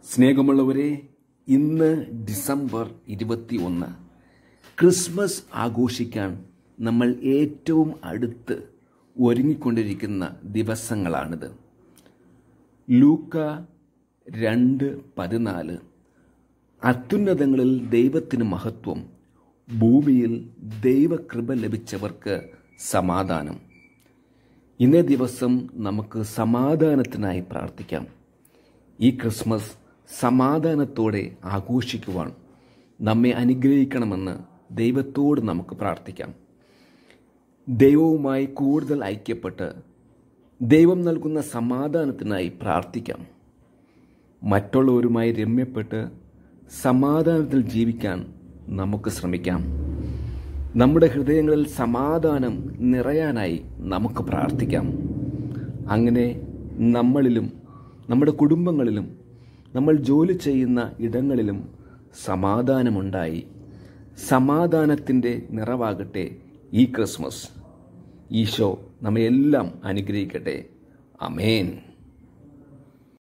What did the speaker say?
സ്നേഹമുള്ളവരെ ഇന്ന് ഡിസംബർ ഇരുപത്തി ഒന്ന് ക്രിസ്മസ് ആഘോഷിക്കാൻ നമ്മൾ ഏറ്റവും അടുത്ത് ഒരുങ്ങിക്കൊണ്ടിരിക്കുന്ന ദിവസങ്ങളാണിത് ലൂക്ക രണ്ട് പതിനാല് അത്യുന്നതങ്ങളിൽ ദൈവത്തിന് മഹത്വം ഭൂമിയിൽ ദൈവകൃപ ലഭിച്ചവർക്ക് സമാധാനം ഇന്നേ ദിവസം നമുക്ക് സമാധാനത്തിനായി പ്രാർത്ഥിക്കാം ഈ ക്രിസ്മസ് സമാധാനത്തോടെ ആഘോഷിക്കുവാൻ നമ്മെ അനുഗ്രഹിക്കണമെന്ന് ദൈവത്തോട് നമുക്ക് പ്രാർത്ഥിക്കാം ദൈവവുമായി കൂടുതൽ ഐക്യപ്പെട്ട് ദൈവം നൽകുന്ന സമാധാനത്തിനായി പ്രാർത്ഥിക്കാം മറ്റുള്ളവരുമായി രമ്യപ്പെട്ട് സമാധാനത്തിൽ ജീവിക്കാൻ നമുക്ക് ശ്രമിക്കാം നമ്മുടെ ഹൃദയങ്ങളിൽ സമാധാനം നിറയാനായി നമുക്ക് പ്രാർത്ഥിക്കാം അങ്ങനെ നമ്മളിലും നമ്മുടെ കുടുംബങ്ങളിലും നമ്മൾ ജോലി ചെയ്യുന്ന ഇടങ്ങളിലും സമാധാനമുണ്ടായി സമാധാനത്തിൻ്റെ നിറവാകട്ടെ ഈ ക്രിസ്മസ് ഈശോ നമ്മയെല്ലാം അനുഗ്രഹിക്കട്ടെ അമേൻ